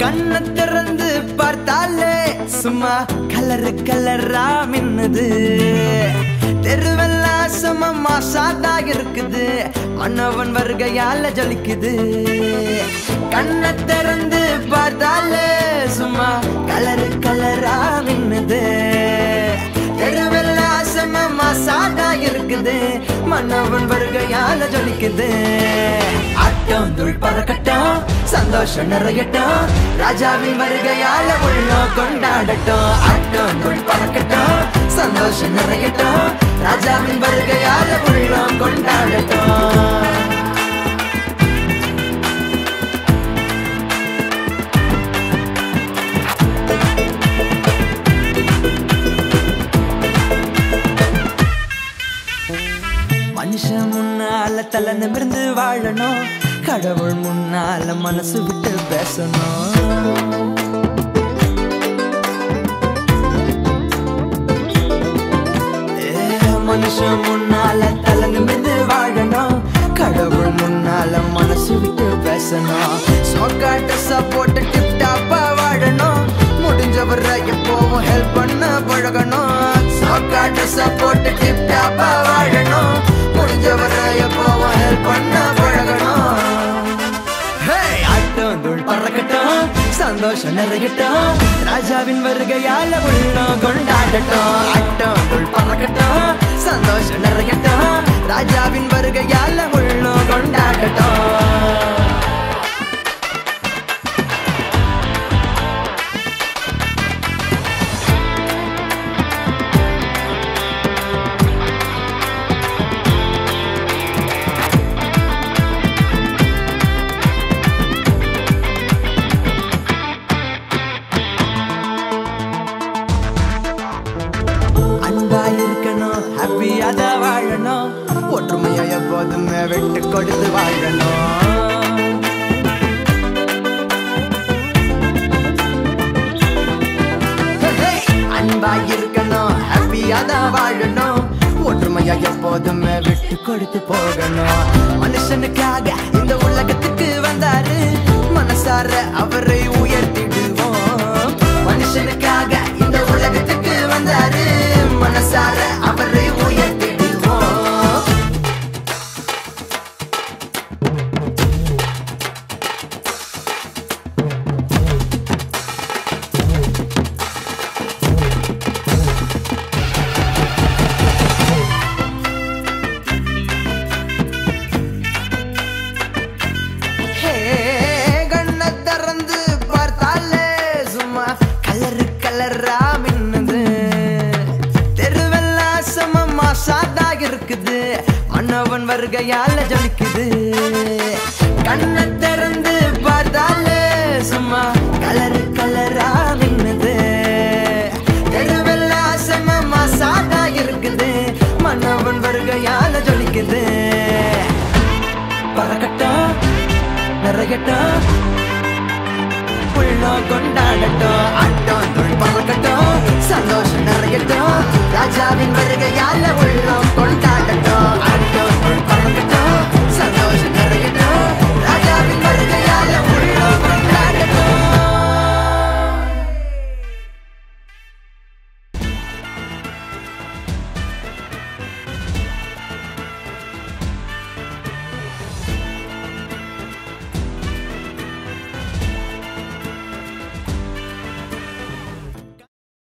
கண்ணை திறந்து பார்த்தாலே சும்மா கலரு கலரா மின்னுது தெருவெல்லாம் சும்மா சாதா இருக்குது மன்னவன் வருகையால ஜொலிக்குது கண்ணை திறந்து பார்த்தாலே சும்மா கலரு கலரா மின்னுது தெருவெல்லாம் சும்மா சாதா இருக்குது மன்னவன் வருகையால ஜொலிக்குது ஆட்டம் துள் பறக்கட்டும் சந்தோஷம் நிறையட்டும் ராஜாவின் வருகையால உள்ளம் கொண்டாடட்டும் ஆட்டம் துள் பறக்கட்டும் சந்தோஷம் நிறையட்டும் ராஜாவின் வருகையால உள்ளம் கொண்டாடட்டும் மனுஷன் முன்னால தலை நிமிர்ந்து வாழணும் கடவுள் முன்னால மனசு விட்டு பேசணும் ஏ, மனுஷன் முன்னால தலை நிமிர்ந்து வாழணும் கடவுள் முன்னால மனசு விட்டு பேசணும் சோக்காட்ட சப்போர்ட் டிப் டாப்பா வாழணும் முடிஞ்சவரை எப்பவும் ஹெல்ப் பண்ண பழகணும் சோக்காட்ட சப்போர்ட் டிப் டாப்பா வாழணும் முடிஞ்சவரை எப்பவும் ஹெல்ப் பண்ண பழகணும் ஹேய், ஆட்டம் தூள் பறக்கட்டும் சந்தோஷம் நிறையட்டும் ராஜாவின் வருகையால உள்ளம் கொண்டாடட்டும் ஆட்டம் தூள் பறக்கட்டும் சந்தோஷம் நிறையட்டும் ராஜாவின் வருகையால உள்ளம் கொண்டாடட்டும் அன்பா இருக்கணும் ஹாப்பியா தான் வாழணும் ஒற்றுமையா எப்போதுமே விட்டு கொடுத்து வாழணும் அன்பா இருக்கணும் ஹாப்பியா தான் வாழணும் ஒற்றுமையா எப்போதுமே விட்டு கொடுத்து போகணும் மனுஷனுக்காக இந்த உலகத்துக்கு வந்தாரு மனசார அவரை உயர்த்திடுவோம் மனுஷனுக்காக இந்த உலகத்துக்கு வந்தாரு மனசார அவரை உயர்த்திடுவோம் ஹே, கண்ணை திறந்து பார்த்தாலே சும்மா கலரு கலரா மின்னுது தெருவெல்லாம் சமமா சாதா இருக்குது மன்னவன் வருகையால ஜொலிக்குது கண்ணை திறந்து பார்த்தாலே சும்மா கலரு கலரா மின்னுது தெருவெல்லாம் சமமா சாதா இருக்குது மன்னவன் வருகையால ஜொலிக்குது பறக்கட்டும் நிறையட்டும் உள்ளம் கொண்டாடட்டும் ஆட்டம் துள் பறக்கட்டும் சந்தோஷம் நிறையட்டும் ராஜாவின் வருகையால உள்ளம் கொண்டாடட்டும்